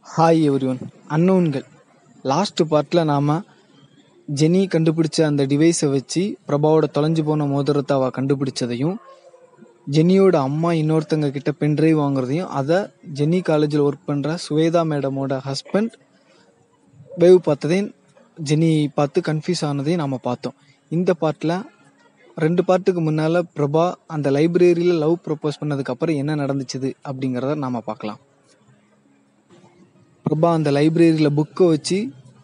hi everyone அன்னோன்கள் last பார்ட்டில் நாம் ஜெனி கண்டுபிடிச்ச அந்த டிவைஸை வச்சு பிரபாவோட தொலைஞ்சு போன மோதிரத்தை அவள் கண்டுபிடிச்சதையும் ஜெனியோட அம்மா இன்னொருத்தங்க கிட்ட பென்ட்ரைவ் வாங்குறதையும் அதை ஜெனி காலேஜில் ஒர்க் பண்ணுற சுவேதா மேடமோட ஹஸ்பண்ட் வேவ் பார்த்ததையும் ஜெனி பார்த்து கன்ஃபியூஸ் ஆனதையும் நாம் பார்த்தோம் இந்த பார்ட்டில் ரெண்டு பார்ட்டுக்கு முன்னால் பிரபா அந்த லைப்ரரியில் லவ் ப்ரப்போஸ் பண்ணதுக்கப்புறம் என்ன நடந்துச்சுது அப்படிங்கிறத நாம் பார்க்கலாம் பிரபா அந்த லைப்ரரியில் புக்கை வச்சு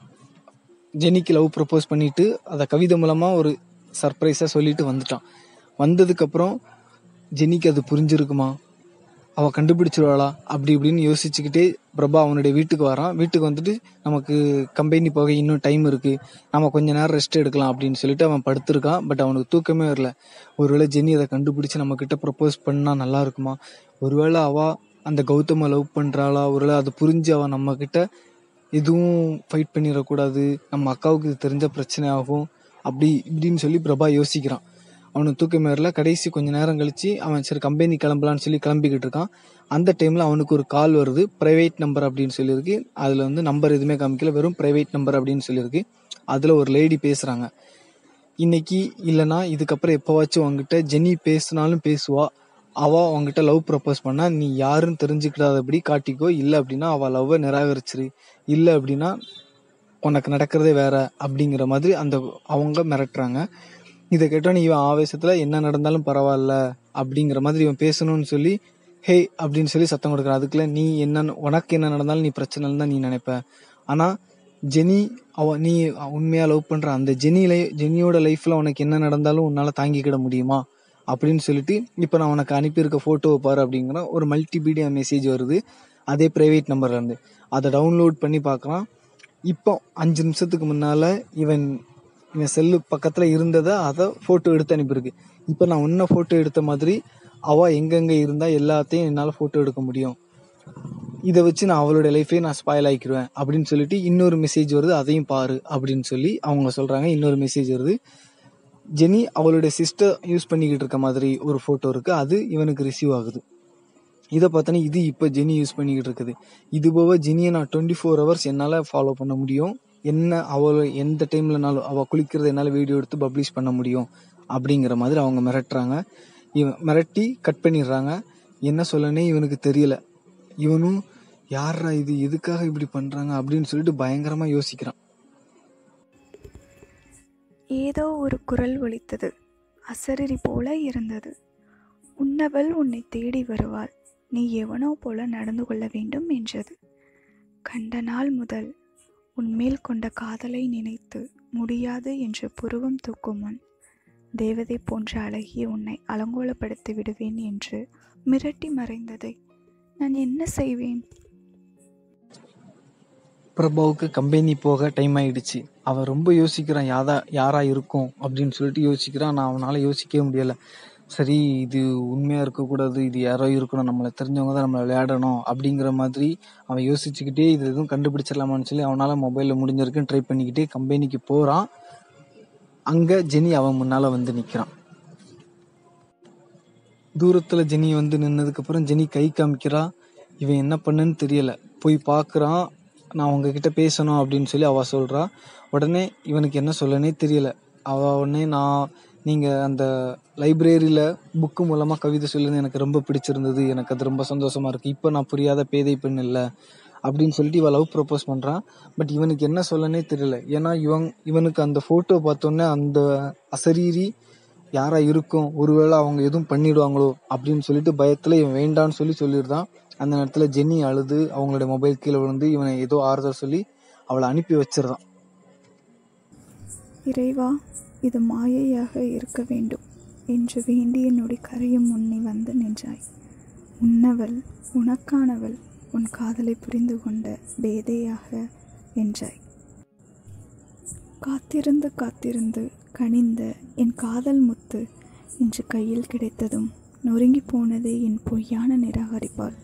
ஜெனிக்கு லவ் ப்ரப்போஸ் பண்ணிட்டு அதை கவிதை மூலமாக ஒரு சர்ப்ரைஸாக சொல்லிட்டு வந்துட்டான் வந்ததுக்கப்புறம் ஜெனிக்கு அது புரிஞ்சிருக்குமா அவள் கண்டுபிடிச்சிருவாளா அப்படி இப்படின்னு யோசிச்சுக்கிட்டே பிரபா அவனுடைய வீட்டுக்கு வரான் வீட்டுக்கு வந்துட்டு நமக்கு கம்பெனி போக இன்னும் டைம் இருக்குது நம்ம கொஞ்ச நேரம் ரெஸ்ட் எடுக்கலாம் அப்படின்னு சொல்லிட்டு அவன் படுத்திருக்கான் பட் அவனுக்கு தூக்கமே வரல ஒருவேளை ஜெனி அதை கண்டுபிடிச்சு நம்ம கிட்ட ப்ரப்போஸ் பண்ணால் நல்லா இருக்குமா ஒருவேளை அவ அந்த கௌதமை லவ் பண்ணுறாளா ஒருவேளை அது புரிஞ்சு அவன் நம்ம கிட்ட எதுவும் ஃபைட் பண்ணிடக்கூடாது நம்ம அக்காவுக்கு இது தெரிஞ்ச பிரச்சனை ஆகும் அப்படி இப்படின்னு சொல்லி பிரபா யோசிக்கிறான் அவனுக்கு தூக்கம் வரல கடைசி கொஞ்ச நேரம் கழிச்சு அவன் சரி கம்பெனி கிளம்பலான்னு சொல்லி கிளம்பிக்கிட்டு இருக்கான் அந்த டைம்ல அவனுக்கு ஒரு கால் வருது பிரைவேட் நம்பர் அப்படின்னு சொல்லியிருக்கு அதுல வந்து நம்பர் எதுவுமே காமிக்கல வெறும் பிரைவேட் நம்பர் அப்படின்னு சொல்லியிருக்கு அதுல ஒரு லேடி பேசுறாங்க இன்னைக்கு இல்லைன்னா இதுக்கப்புறம் எப்போவாச்சும் உங்ககிட்ட ஜெனி பேசினாலும் பேசுவா அவ உங்ககிட்ட லவ் ப்ரப்போஸ் பண்ணா நீ யாருன்னு தெரிஞ்சுக்கிடாதபடி காட்டிக்கோ இல்லை அப்படின்னா அவ லவ்வை நிராகரிச்சிரு இல்லை அப்படின்னா உனக்கு நடக்கிறதே வேற அப்படிங்கிற மாதிரி அந்த அவங்க மிரட்டுறாங்க இதை கேட்டோன்னே இவன் ஆவேசத்துல என்ன நடந்தாலும் பரவாயில்ல அப்படிங்கிற மாதிரி இவன் பேசணும்னு சொல்லி ஹே அப்படின்னு சொல்லி சத்தம் கொடுக்குறான் அதுக்குள்ள நீ என்ன உனக்கு என்ன நடந்தாலும் நீ பிரச்சனை தான் நீ நினைப்ப ஆனா ஜெனி அவ நீ உண்மையா லவ் பண்ற அந்த ஜெனில ஜெனியோட லைஃப்ல உனக்கு என்ன நடந்தாலும் உன்னால தாங்கிக்கிட முடியுமா அப்படின்னு சொல்லிட்டு இப்போ நான் உனக்கு அனுப்பியிருக்க ஃபோட்டோவை பாரு அப்படிங்கிற ஒரு மல்டிமீடியா மெசேஜ் வருது அதே பிரைவேட் நம்பர்ல இருந்து அதை டவுன்லோட் பண்ணி பார்க்கறான் இப்போ அஞ்சு நிமிஷத்துக்கு முன்னால இவன் இவன் செல்லு பக்கத்துல இருந்ததை அதை போட்டோ எடுத்து அனுப்பியிருக்கு இப்போ நான் உன்ன போட்டோ எடுத்த மாதிரி அவ எங்கெங்க இருந்தா எல்லாத்தையும் என்னால போட்டோ எடுக்க முடியும் இதை வச்சு நான் அவளோட லைஃபே நான் ஸ்பாயில் ஆக்கிடுவேன் அப்படின்னு சொல்லிட்டு இன்னொரு மெசேஜ் வருது அதையும் பாரு அப்படின்னு சொல்லி அவங்க சொல்றாங்க இன்னொரு மெசேஜ் வருது ஜெனி அவளுடைய சிஸ்டர் யூஸ் பண்ணிக்கிட்டு இருக்க மாதிரி ஒரு போட்டோ இருக்கு அது இவனுக்கு ரிசீவ் ஆகுது இதை பார்த்தோன்னா இது இப்போ ஜெனி யூஸ் பண்ணிக்கிட்டு இருக்குது இது போக ஜெனியை நான் டுவெண்ட்டி ஃபோர் ஹவர்ஸ் என்னால் ஃபாலோ பண்ண முடியும் என்ன அவள் எந்த டைம்லனாலும் அவள் குளிக்கிறத என்னால் வீடியோ எடுத்து பப்ளிஷ் பண்ண முடியும் அப்படிங்கிற மாதிரி அவங்க மிரட்டுறாங்க இவன் மிரட்டி கட் பண்ணிடுறாங்க என்ன சொல்லனே இவனுக்கு தெரியல இவனும் யாரா இது எதுக்காக இப்படி பண்றாங்க அப்படின்னு சொல்லிட்டு பயங்கரமா யோசிக்கிறான் ஏதோ ஒரு குரல் ஒலித்தது அசரீரி போல இருந்தது உன்னவள் உன்னை தேடி வருவாள் நீ எவனோ போல நடந்து கொள்ள வேண்டும் என்றது கண்ட நாள் முதல் உன்மேல் கொண்ட காதலை நினைத்து முடியாது என்று புருவம் தூக்கும் முன் தேவதை போன்ற அழகிய உன்னை அலங்கோலப்படுத்தி விடுவேன் என்று மிரட்டி மறைந்ததை நான் என்ன செய்வேன் பிரபாவுக்கு கம்பெனி போக டைம் ஆயிடுச்சு அவன் ரொம்ப யோசிக்கிறான் யாரா யாரா இருக்கும் அப்படின்னு சொல்லிட்டு யோசிக்கிறான் நான் அவனால யோசிக்கவே முடியல சரி இது உண்மையா இருக்கக்கூடாது இது யாரோ இருக்கணும் நம்மளை தெரிஞ்சவங்க தான் நம்மளை விளையாடணும் அப்படிங்கிற மாதிரி அவன் யோசிச்சுக்கிட்டே இது எதுவும் கண்டுபிடிச்சிடலாமான்னு சொல்லி அவனால மொபைல்ல முடிஞ்சிருக்குன்னு ட்ரை பண்ணிக்கிட்டே கம்பெனிக்கு போறான் அங்க ஜெனி அவன் முன்னால வந்து நிக்கிறான் தூரத்துல ஜெனி வந்து நின்னதுக்கு அப்புறம் ஜெனி கை காமிக்கிறா இவன் என்ன பண்ணுன்னு தெரியல போய் பார்க்கறான் நான் உங்ககிட்ட பேசணும் அப்படின்னு சொல்லி அவ சொல்றா உடனே இவனுக்கு என்ன சொல்லனே தெரியல அவ உடனே நான் நீங்க அந்த லைப்ரரியில புக்கு மூலமா கவிதை சொல்லுறது எனக்கு ரொம்ப பிடிச்சிருந்தது எனக்கு அது ரொம்ப சந்தோஷமா இருக்கு இப்போ நான் புரியாத பேதை பெண் இல்ல அப்படின்னு சொல்லிட்டு இவ லவ் ப்ரப்போஸ் பண்றான் பட் இவனுக்கு என்ன சொல்லனே தெரியல ஏன்னா இவன் இவனுக்கு அந்த போட்டோ பார்த்தோன்னே அந்த அசரீரி யாரா இருக்கும் ஒருவேளை அவங்க எதுவும் பண்ணிடுவாங்களோ அப்படின்னு சொல்லிட்டு பயத்துல இவன் வேண்டான்னு சொல்லி சொல்லிடுறான் அந்த நேரத்துல ஜென்னி அழுது அவங்களோட மொபைல் கீழே விழுந்து இவனை ஏதோ ஆறுதல் சொல்லி அவளை அனுப்பி வச்சிருந்தான் இறைவா இது மாயையாக இருக்க வேண்டும் என்று வேண்டிய நொடி கரையும் முன்னே வந்து நின்றாய் உன்னவள் உனக்கானவள் உன் காதலை புரிந்து கொண்ட பேதையாக வென்றாய் காத்திருந்து காத்திருந்து கனிந்த என் காதல் முத்து இன்று கையில் கிடைத்ததும் நொறுங்கி போனதே என் பொய்யான நிராகரிப்பால்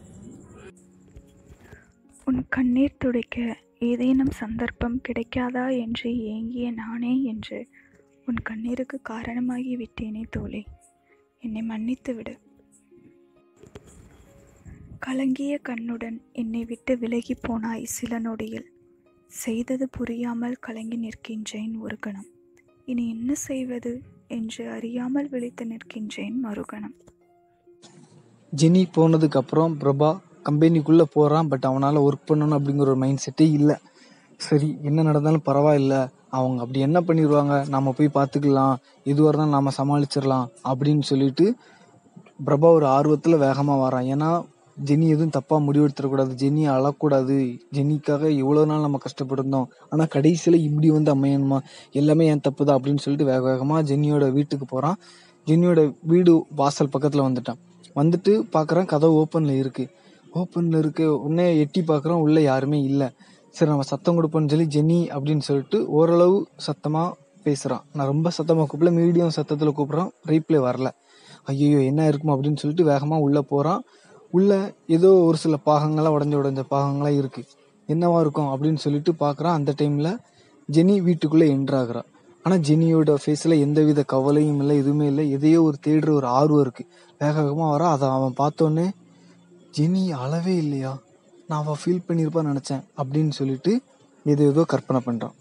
உன் கண்ணீர் துடைக்க ஏதேனும் சந்தர்ப்பம் கிடைக்காதா என்று ஏங்கிய நானே என்று உன் கண்ணீருக்கு காரணமாகி விட்டேனே தோழே என்னை மன்னித்து விடு கலங்கிய கண்ணுடன் என்னை விட்டு விலகி போனாய் சில நொடியில் செய்தது புரியாமல் கலங்கி நிற்கின்றேன் ஒரு கணம் இனி என்ன செய்வது என்று அறியாமல் விழித்து நிற்கின்றேன் மறுகணம் ஜெனி போனதுக்கு அப்புறம் பிரபா கம்பெனிக்குள்ள போறான் பட் அவனால ஒர்க் பண்ணணும் அப்படிங்கிற ஒரு மைண்ட் செட்டே இல்லை சரி என்ன நடந்தாலும் பரவாயில்ல அவங்க அப்படி என்ன பண்ணிடுவாங்க நாம போய் பார்த்துக்கலாம் எதுவாக இருந்தாலும் நாம சமாளிச்சிடலாம் அப்படின்னு சொல்லிட்டு பிரபா ஒரு ஆர்வத்துல வேகமா வரான் ஏன்னா ஜெனி எதுவும் தப்பா முடிவெடுத்துடக்கூடாது ஜெனி அழக்கூடாது ஜெனிக்காக இவ்வளவு நாள் நம்ம கஷ்டப்பட்டிருந்தோம் ஆனா கடைசியில இப்படி வந்து அமையணுமா எல்லாமே என் தப்பு தான் அப்படின்னு சொல்லிட்டு வேக வேகமா ஜெனியோட வீட்டுக்கு போறான் ஜெனியோட வீடு வாசல் பக்கத்துல வந்துட்டான் வந்துட்டு பாக்குறான் கதவு ஓப்பன்ல இருக்கு ஓப்பன்ல இருக்கு உடனே எட்டி பாக்குறான் உள்ள யாருமே இல்ல சரி நம்ம சத்தம் கொடுப்போம்னு சொல்லி ஜெனி அப்படின்னு சொல்லிட்டு ஓரளவு சத்தமா பேசுறான் நான் ரொம்ப சத்தமா கூப்பிடல மீடியம் சத்தத்துல கூப்பிடுறான் ரீப்ளே வரல ஐயோ என்ன இருக்குமோ அப்படின்னு சொல்லிட்டு வேகமா உள்ள போறான் உள்ள ஏதோ ஒரு சில பாகங்களா உடஞ்ச உடஞ்ச பாகங்களா இருக்கு என்னவா இருக்கும் அப்படின்னு சொல்லிட்டு பாக்குறான் அந்த டைம்ல ஜெனி வீட்டுக்குள்ள என்ட்ராகிறா ஆனா ஜெனியோட ஃபேஸ்ல எந்தவித கவலையும் இல்லை எதுவுமே இல்லை எதையோ ஒரு தேடுற ஒரு ஆர்வம் இருக்கு வேக வேகமா வரா அதை அவன் பார்த்தோன்னே ஜெனி அளவே இல்லையா நான் அவ ஃபீல் பண்ணியிருப்பான்னு நினைச்சேன் அப்படின்னு சொல்லிட்டு எது ஏதோ கற்பனை பண்றான்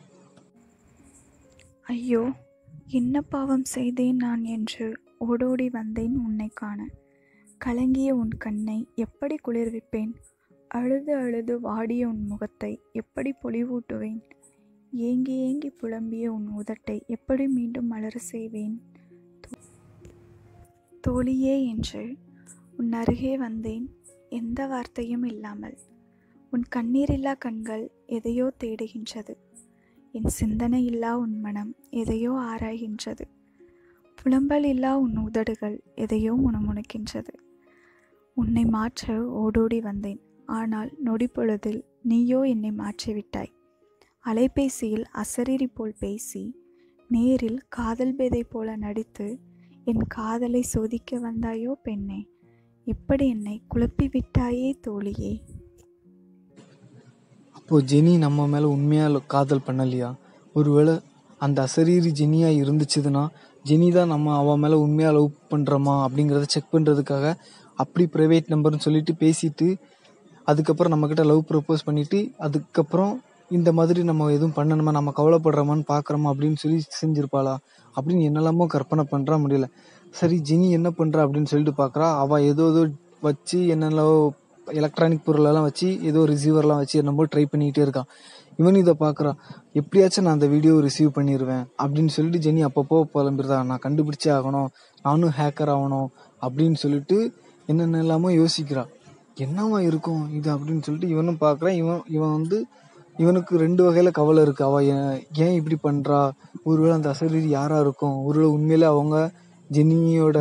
ஐயோ என்ன பாவம் செய்தேன் நான் என்று ஓடோடி வந்தேன் உன்னை காண கலங்கிய உன் கண்ணை எப்படி குளிர்விப்பேன் அழுது அழுது வாடிய உன் முகத்தை எப்படி பொலிவூட்டுவேன் ஏங்கி ஏங்கி புலம்பிய உன் உதட்டை எப்படி மீண்டும் மலர செய்வேன் தோழியே என்று உன் அருகே வந்தேன் எந்த வார்த்தையும் இல்லாமல் உன் கண்ணீரில்லா கண்கள் எதையோ தேடுகின்றது என் சிந்தனை இல்லா உன் மனம் எதையோ ஆராய்கின்றது புலம்பல் இல்லா உன் உதடுகள் எதையோ முணுமுணுக்கின்றது உன்னை மாற்ற ஓடோடி வந்தேன் ஆனால் நொடி பொழுதில் நீயோ என்னை மாற்றிவிட்டாய் அலைபேசியில் அசரீரி போல் பேசி நேரில் காதல் பேதை போல நடித்து என் காதலை சோதிக்க வந்தாயோ பெண்ணே இப்படி என்னை குழப்பி விட்டாயே தோழியே அப்போ ஜெனி நம்ம மேல உண்மையா லோ- காதல் பண்ணலையா ஒருவேளை அந்த அசரீரி ஜெனியா இருந்துச்சுதுன்னா ஜெனி தான் நம்ம அவ மேல உண்மையா லவ் பண்றோமா அப்படிங்கறத செக் பண்றதுக்காக அப்படி பிரைவேட் நம்பர்னு சொல்லிட்டு பேசிட்டு அதுக்கப்புறம் நம்ம கிட்ட லவ் ப்ரப்போஸ் பண்ணிட்டு அதுக்கப்புறம் இந்த மாதிரி நம்ம எதுவும் பண்ணணுமா நம்ம கவலைப்படுறோமான்னு பாக்குறோமா அப்படின்னு சொல்லி செஞ்சிருப்பாளா அப்படின்னு என்னெல்லாமோ கற்பனை பண்றா முடியல சரி ஜெனி என்ன பண்றா அப்படின்னு சொல்லிட்டு பாக்குறா அவ ஏதோ ஏதோ வச்சு என்னென்னவோ எலக்ட்ரானிக் பொருள் எல்லாம் வச்சு ஏதோ ரிசீவர்லாம் வச்சு என்னமோ ட்ரை பண்ணிக்கிட்டே இருக்கான் இவன் இதை பார்க்கறான் எப்படியாச்சும் நான் அந்த வீடியோ ரிசீவ் பண்ணிடுவேன் அப்படின்னு சொல்லிட்டு ஜெனி அப்பப்போ புலம்பிருதா நான் கண்டுபிடிச்சே ஆகணும் நானும் ஹேக்கர் ஆகணும் அப்படின்னு சொல்லிட்டு என்னென்ன எல்லாமோ யோசிக்கிறான் என்னவா இருக்கும் இது அப்படின்னு சொல்லிட்டு இவனும் பார்க்கறான் இவன் இவன் வந்து இவனுக்கு ரெண்டு வகையில கவலை இருக்கு அவ ஏன் ஏன் இப்படி பண்றா ஒருவேளை அந்த அசரீரி யாரா இருக்கும் ஒருவேளை உண்மையிலே அவங்க ஜெனியோட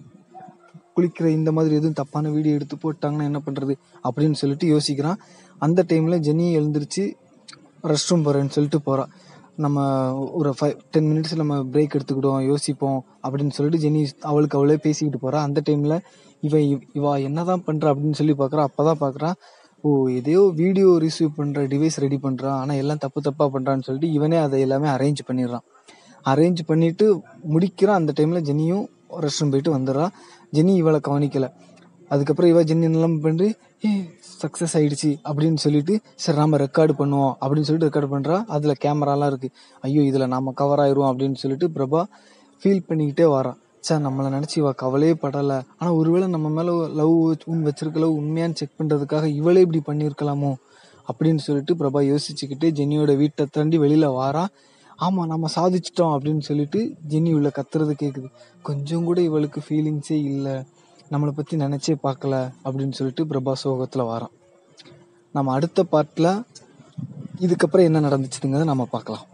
குளிக்கிற இந்த மாதிரி எதுவும் தப்பான வீடியோ எடுத்து போட்டாங்கன்னா என்ன பண்றது அப்படின்னு சொல்லிட்டு யோசிக்கிறான் அந்த டைம்ல ஜெனி எழுந்திருச்சு ரெஸ்ட் ரூம் போறேன்னு சொல்லிட்டு போறா நம்ம ஒரு ஃபைவ் டென் மினிட்ஸ் நம்ம பிரேக் எடுத்துக்கிடுவோம் யோசிப்போம் அப்படின்னு சொல்லிட்டு ஜெனி அவளுக்கு அவளே பேசிக்கிட்டு போறா அந்த டைம்ல இவ இவ- இவ என்னதான் பண்றா அப்படின்னு சொல்லி பாக்குறா அப்பதான் பாக்குறா ஓ எதையோ வீடியோ ரிசீவ் பண்ற டிவைஸ் ரெடி பண்றான் ஆனா எல்லாம் தப்பு தப்பா பண்றான்னு சொல்லிட்டு இவனே அதை எல்லாமே அரேஞ்ச் பண்ணிடுறான் அரேஞ்ச் பண்ணிட்டு முடிக்கிறான் அந்த டைம்ல ஜெனியும் ரெஸ்ட் ரூம் போயிட்டு வந்துடுறா ஜெனி இவளை கவனிக்கல அதுக்கப்புறம் இவ ஜெனி எல்லாம் பண்ணி ஏ சக்சஸ் ஆயிடுச்சு அப்படின்னு சொல்லிட்டு சரி நாம ரெக்கார்டு பண்ணுவோம் அப்படின்னு சொல்லிட்டு ரெக்கார்டு பண்றா அதுல கேமராலாம் இருக்கு ஐயோ இதுல நாம கவர் ஆயிருவோம் அப்படின்னு சொல்லிட்டு பிரபா ஃபீல் பண்ணிக்கிட்டே வரான் சார் நம்மள நினைச்சு இவ கவலையே படல ஆனா ஒருவேளை நம்ம மேல லவ் வச்சிருக்க லவ் உண்மையான்னு செக் பண்றதுக்காக இவளே இப்படி பண்ணியிருக்கலாமோ அப்படின்னு சொல்லிட்டு பிரபா யோசிச்சுக்கிட்டு ஜெனியோட வீட்டை தாண்டி வெளியில வாரா ஆமா நம்ம சாதிச்சிட்டோம் அப்படின்னு சொல்லிட்டு ஜெனி உள்ள கத்துறது கேக்குது கொஞ்சம் கூட இவளுக்கு ஃபீலிங்ஸே இல்ல நம்மளை பத்தி நினைச்சே பார்க்கல அப்படின்னு சொல்லிட்டு பிரபா சோகத்துல வாரான் நம்ம அடுத்த பார்ட்ல இதுக்கப்புறம் என்ன நடந்துச்சுங்கிறத நம்ம பார்க்கலாம்